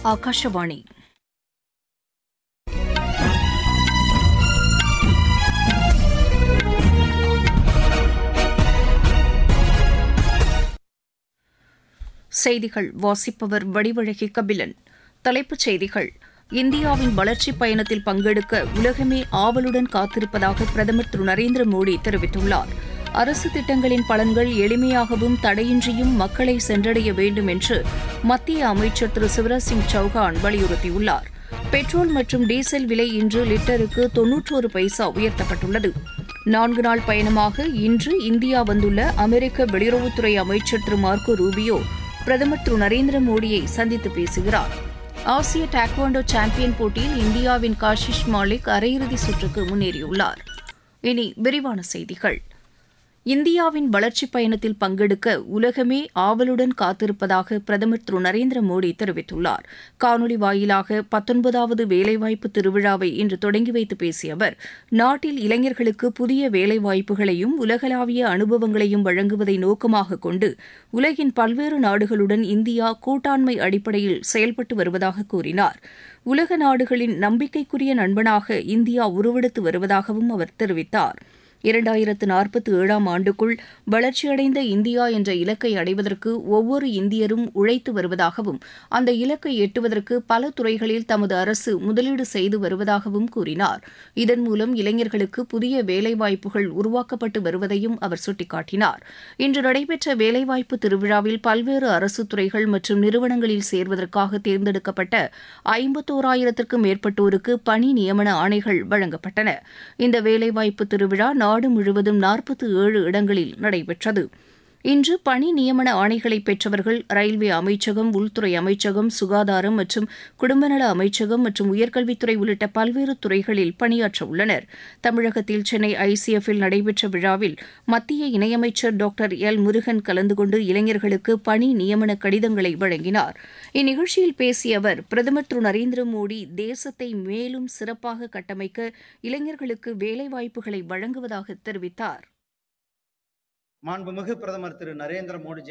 ಆಕಾಶವಾಣಿ செய்திகள் வாசிப்பவர் வடிவழகி கபிலன் தலைப்புச் செய்திகள் இந்தியாவின் வளர்ச்சிப் பயணத்தில் பங்கெடுக்க உலகமே ஆவலுடன் காத்திருப்பதாக பிரதமர் திரு நரேந்திர மோடி தெரிவித்துள்ளார் அரசு திட்டங்களின் பலன்கள் எளிமையாகவும் தடையின்றியும் மக்களை சென்றடைய வேண்டும் என்று மத்திய அமைச்சர் திரு சிவராஜ் சிங் சௌஹான் வலியுறுத்தியுள்ளார் பெட்ரோல் மற்றும் டீசல் விலை இன்று லிட்டருக்கு தொன்னூற்றோரு பைசா உயர்த்தப்பட்டுள்ளது நான்கு நாள் பயணமாக இன்று இந்தியா வந்துள்ள அமெரிக்க வெளியுறவுத்துறை அமைச்சர் திரு மார்க்கோ ரூபியோ பிரதமர் திரு நரேந்திர மோடியை சந்தித்து பேசுகிறார் ஆசிய டாக்வாண்டோ சாம்பியன் போட்டியில் இந்தியாவின் காஷிஷ் மாலிக் அரையிறுதி சுற்றுக்கு முன்னேறியுள்ளார் இனி விரிவான செய்திகள் இந்தியாவின் வளர்ச்சிப் பயணத்தில் பங்கெடுக்க உலகமே ஆவலுடன் காத்திருப்பதாக பிரதமர் திரு நரேந்திர மோடி தெரிவித்துள்ளார் காணொலி வாயிலாக பத்தொன்பதாவது வேலைவாய்ப்பு திருவிழாவை இன்று தொடங்கி வைத்து பேசிய அவர் நாட்டில் இளைஞர்களுக்கு புதிய வேலைவாய்ப்புகளையும் உலகளாவிய அனுபவங்களையும் வழங்குவதை நோக்கமாக கொண்டு உலகின் பல்வேறு நாடுகளுடன் இந்தியா கூட்டாண்மை அடிப்படையில் செயல்பட்டு வருவதாக கூறினார் உலக நாடுகளின் நம்பிக்கைக்குரிய நண்பனாக இந்தியா உருவெடுத்து வருவதாகவும் அவர் தெரிவித்தார் இரண்டாயிரத்து நாற்பத்தி ஏழாம் ஆண்டுக்குள் வளர்ச்சியடைந்த இந்தியா என்ற இலக்கை அடைவதற்கு ஒவ்வொரு இந்தியரும் உழைத்து வருவதாகவும் அந்த இலக்கை எட்டுவதற்கு பல துறைகளில் தமது அரசு முதலீடு செய்து வருவதாகவும் கூறினார் இதன் மூலம் இளைஞர்களுக்கு புதிய வேலைவாய்ப்புகள் உருவாக்கப்பட்டு வருவதையும் அவர் சுட்டிக்காட்டினார் இன்று நடைபெற்ற வேலைவாய்ப்பு திருவிழாவில் பல்வேறு அரசு துறைகள் மற்றும் நிறுவனங்களில் சேர்வதற்காக தேர்ந்தெடுக்கப்பட்ட ஐம்பத்தோராயிரத்திற்கும் மேற்பட்டோருக்கு பணி நியமன ஆணைகள் வழங்கப்பட்டன இந்த வேலைவாய்ப்பு திருவிழா நாடு முழுவதும் நாற்பத்தி ஏழு இடங்களில் நடைபெற்றது இன்று பணி நியமன ஆணைகளை பெற்றவர்கள் ரயில்வே அமைச்சகம் உள்துறை அமைச்சகம் சுகாதாரம் மற்றும் குடும்பநல அமைச்சகம் மற்றும் உயர்கல்வித்துறை உள்ளிட்ட பல்வேறு துறைகளில் பணியாற்ற உள்ளனர் தமிழகத்தில் சென்னை ஐசிஎஃப்பில் நடைபெற்ற விழாவில் மத்திய இணையமைச்சர் டாக்டர் எல் முருகன் கலந்து கொண்டு இளைஞர்களுக்கு பணி நியமன கடிதங்களை வழங்கினார் இந்நிகழ்ச்சியில் பேசிய அவர் பிரதமர் திரு நரேந்திர மோடி தேசத்தை மேலும் சிறப்பாக கட்டமைக்க இளைஞர்களுக்கு வேலைவாய்ப்புகளை வழங்குவதாக தெரிவித்தார் மாண்புமிகு பிரதமர் திரு நரேந்திர மோடிஜி